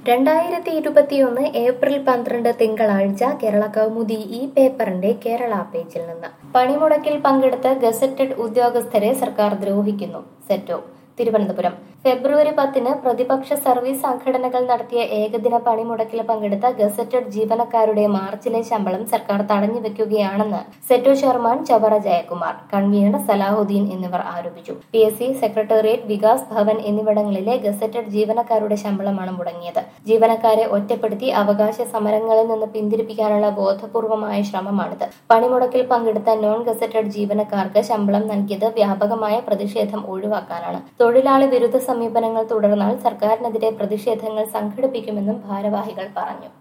രണ്ടായിരത്തി ഇരുപത്തിയൊന്ന് ഏപ്രിൽ പന്ത്രണ്ട് തിങ്കളാഴ്ച കേരള കൗമുദി ഈ പേപ്പറിന്റെ കേരള പേജിൽ നിന്ന് പണിമുടക്കിൽ പങ്കെടുത്ത ഗസറ്റഡ് ഉദ്യോഗസ്ഥരെ സർക്കാർ ദ്രോഹിക്കുന്നു സെറ്റോ തിരുവനന്തപുരം ഫെബ്രുവരി പത്തിന് പ്രതിപക്ഷ സർവീസ് സംഘടനകൾ നടത്തിയ ഏകദിന പണിമുടക്കിൽ പങ്കെടുത്ത ഗസറ്റഡ് ജീവനക്കാരുടെ മാർച്ചിലെ ശമ്പളം സർക്കാർ തടഞ്ഞു വെക്കുകയാണെന്ന് SETO chairman Chavara Jayakumar convener Salahuddin എന്നിവർ ആരോപിച്ചു P S C secretariat Vikas Bhavan എന്നിവിടങ്ങളിലെ ഗസറ്റഡ് ജീവനക്കാരുടെ ശമ്പളമാണ് മുടങ്ങിയത് ജീവനക്കാരെ ഒറ്റപ്പെടുത്തി അവകാശ സമരങ്ങളിൽ നിന്ന് പിന്തിരിപ്പിക്കാനുള്ള ബോധപൂർവമായ ശ്രമമാണിത് പണിമുടക്കിൽ പങ്കെടുത്ത നോൺ ഗസറ്റഡ് ജീവനക്കാർക്ക് ശമ്പളം നൽകിയത് വ്യാപകമായ പ്രതിഷേധം ഒഴിവാക്കാനാണ് തൊഴിലാളി വിരുദ്ധ സമീപനങ്ങൾ തുടർന്നാൽ സർക്കാരിനെതിരെ പ്രതിഷേധങ്ങൾ സംഘടിപ്പിക്കുമെന്നും ഭാരവാഹികൾ പറഞ്ഞു